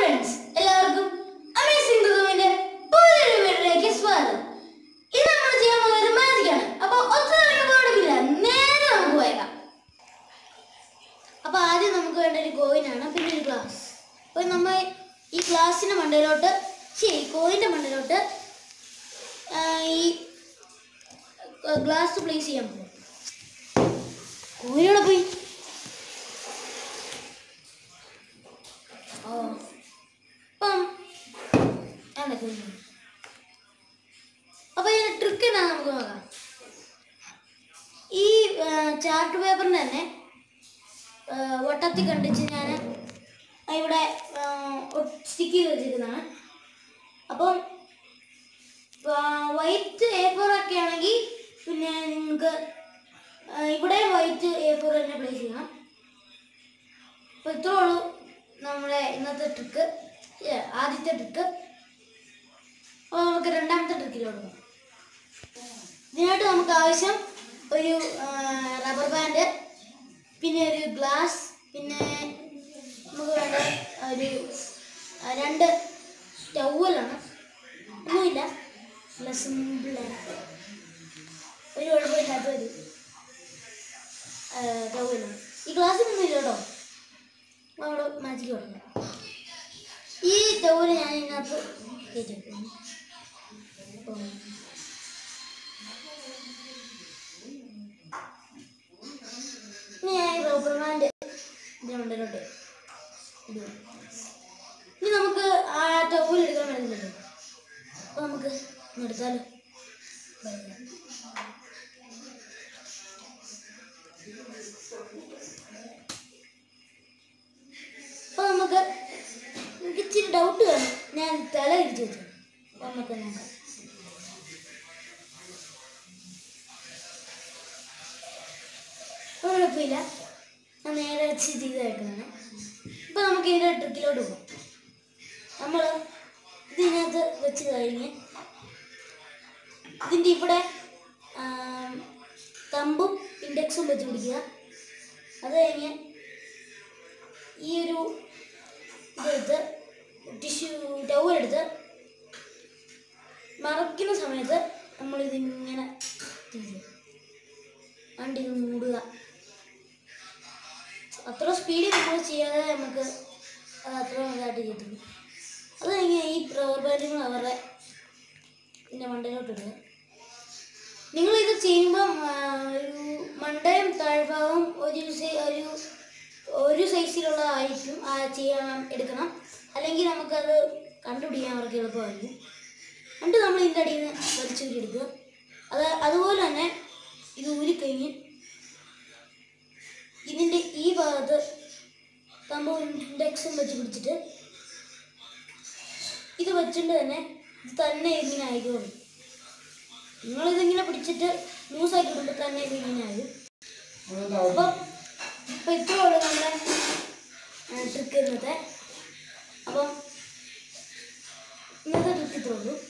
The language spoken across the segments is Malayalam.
ഫ്രണ്ട്സ് എല്ലാവർക്കും അമേസിംഗ് കുതുവിന്റെ പുതിയൊരു വീഡിയോയിലേക്ക് സ്വാഗതം ഇത് നമ്മൾ ചെയ്യാൻ പോകുന്ന ഒരു മാജിക് ആണ് അപ്പൊ ഒത്തിരി പാടില്ല നേരെ നമുക്ക് പോയേക്കാം അപ്പൊ ആദ്യം നമുക്ക് വേണ്ട ഒരു കോയിനാണ് പിന്നെ ഒരു ഗ്ലാസ് അപ്പൊ നമ്മൾ ഈ ഗ്ലാസിന്റെ മണ്ടയിലോട്ട് ശരി കോയിന്റെ മണ്ടയിലോട്ട് ആ, ഈ ഗ്ലാസ് പ്ലേസ് ചെയ്യാൻ പോകും കോയിനോടെ പോയി ഓ അപ്പം അതൊക്കെ ഉണ്ട്. അപ്പൊ ഇതിന്റെ ട്രിക്ക് എന്നാ നമുക്ക് നോക്കാം ഈ ചാർട്ട് പേപ്പറിന് തന്നെ ആ, വട്ടത്തിൽ കണ്ടിച്ച് ഞാൻ ഇവിടെ സ്റ്റിക്ക് ചെയ്ത് വെച്ചിരിക്കുന്നതാണ് അപ്പം വൈറ്റ് എ ഫോർ ഒക്കെ ആണെങ്കിൽ പിന്നെ നിങ്ങൾക്ക് ഇവിടെ വൈറ്റ് എ ഫോർ തന്നെ പ്ലേസ് ചെയ്യണം അപ്പോൾ ഇത്രേ ഉള്ളൂ നമ്മുടെ ഇന്നത്തെ ട്രിക്ക് ആദ്യത്തെ ട്രിക്ക് അപ്പോൾ നമുക്ക് രണ്ടാമത്തെ ട്രിക്കിലോട്ട് പോകാം ഇതിനായിട്ട് നമുക്ക് ആവശ്യം ഒരു റബ്ബർ ബാൻഡ് പിന്നെ ഒരു ഗ്ലാസ് പിന്നെ നമുക്ക് വേണ്ട ഒരു ആ, രണ്ട് ടവലാണ് ഒന്നുമില്ല നല്ല സിമ്പിളായിട്ട് ഒരു കുഴപ്പമില്ലാത്ത ഒരു ടവലാണ് ഈ ഗ്ലാസ്സിനൊന്നും ഇല്ല കേട്ടോ നമ്മൾ മാജിക്ക് തുടങ്ങാം ഈ ടവല് ഞാൻ ഇതിനകത്ത് കയറ്റിവെക്കുന്നു അപ്പം ഇനി ഞാൻ ഈ റബ്ബർ ബാൻഡ് ഇതിൻ്റെ മണ്ടയിലോട്ട് ഇടുക ഇനി നമുക്ക് ആ ടവൽ എടുക്കാൻ വേണ്ടിയില്ലല്ലോ അപ്പോൾ നമുക്ക് ഒന്ന് എടുത്താലോ അപ്പോൾ നമുക്ക് എനിക്ക് ഇച്ചിരി ഡൗട്ട് വേണം ഞാൻ തല തിരിച്ചു വെച്ചു അപ്പോൾ നമുക്ക് നോക്കാം അപ്പോൾ കുഴപ്പമില്ല ഞാൻ നേരെ വെച്ച് ചെയ്തേക്കുന്നതാണ് ഇപ്പോൾ നമുക്ക് ഇതിൻ്റെ ട്രിക്കിലോട്ട് പോകാം നമ്മൾ ഇതിനകത്ത് വെച്ച് കഴിഞ്ഞ് ഇതിൻ്റെ ഇവിടെ ആം, തമ്പും ഇൻഡെക്സും വെച്ച് പിടിക്കുക അത് കഴിഞ്ഞ് ഈ ഒരു ഇതെടുത്ത് ടിഷ്യൂ ടവൽ എടുത്ത് മറക്കുന്ന സമയത്ത് നമ്മളിതിങ്ങനെ തിരിച്ച് വണ്ടി ഇത് മൂടുക അത്ര സ്പീഡിൽ നമ്മൾ ചെയ്യാതെ നമുക്ക് അത് അത്ര ഇതായിട്ട് കിട്ടുന്നു അത് കഴിഞ്ഞ് ഈ റബ്ബർ ബാൻഡുകൾ അവരുടെ ഇതിൻ്റെ മണ്ടയിലോട്ട് ഇടുക നിങ്ങൾ ഇത് ചെയ്യുമ്പം ആ, ഒരു മണ്ടയും താഴ്ഭാഗവും ഒരു സൈ- ഒരു ഒരു സൈസിലുള്ളതായിരിക്കും ആ ചെയ്യാൻ എടുക്കണം അല്ലെങ്കിൽ നമുക്കത് കണ്ടുപിടിക്കാൻ അവർക്ക് എളുപ്പമായിരിക്കും എന്നിട്ട് നമ്മൾ ഇതിൻ്റെ അടിയിൽ നിന്ന് വലിച്ചൂരി എടുക്കുക അത് അതുപോലെ തന്നെ ഇത് ഊരിക്കഴിഞ്ഞ് ഇതിൻ്റെ ഈ ഭാഗത്ത് സംഭവം ഇൻഡെക്സും വെച്ച് പിടിച്ചിട്ട് ഇത് വെച്ചിട്ട് തന്നെ ഇത് തന്നെ ഇങ്ങനെ ആയിക്കോളും നിങ്ങളിതിങ്ങനെ പിടിച്ചിട്ട് ലൂസാക്കി ഇടുമ്പോൾ തന്നെ ഇത് ഇങ്ങനെ ആകും അപ്പം അപ്പം ഇത്രേ ഉള്ളൂ നമ്മുടെ ട്രിക്ക് ഇന്നത്തെ അപ്പം ഇന്നത്തെ ട്രിക്ക് ഇത്രേ ഉള്ളൂ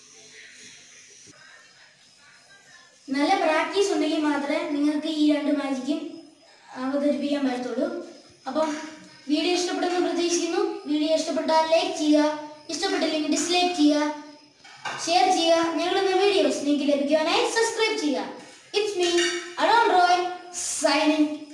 നല്ല പ്രാക്ടീസ് ഉണ്ടെങ്കിൽ മാത്രമേ നിങ്ങൾക്ക് ഈ രണ്ട് മാജിക്കും അവതരിപ്പിക്കാൻ പറ്റത്തുള്ളൂ അപ്പം വീഡിയോ ഇഷ്ടപ്പെടുന്നു പ്രതീക്ഷിക്കുന്നു വീഡിയോ ഇഷ്ടപ്പെട്ടാൽ ലൈക്ക് ചെയ്യുക ഇഷ്ടപ്പെട്ടില്ലെങ്കിൽ ഡിസ്ലൈക്ക് ചെയ്യുക ഷെയർ ചെയ്യുക ഞങ്ങളുടെ വീഡിയോസ് നിങ്ങൾക്ക് ലഭിക്കുവാനായി സബ്സ്ക്രൈബ് ചെയ്യുക it's me Adon Roy signing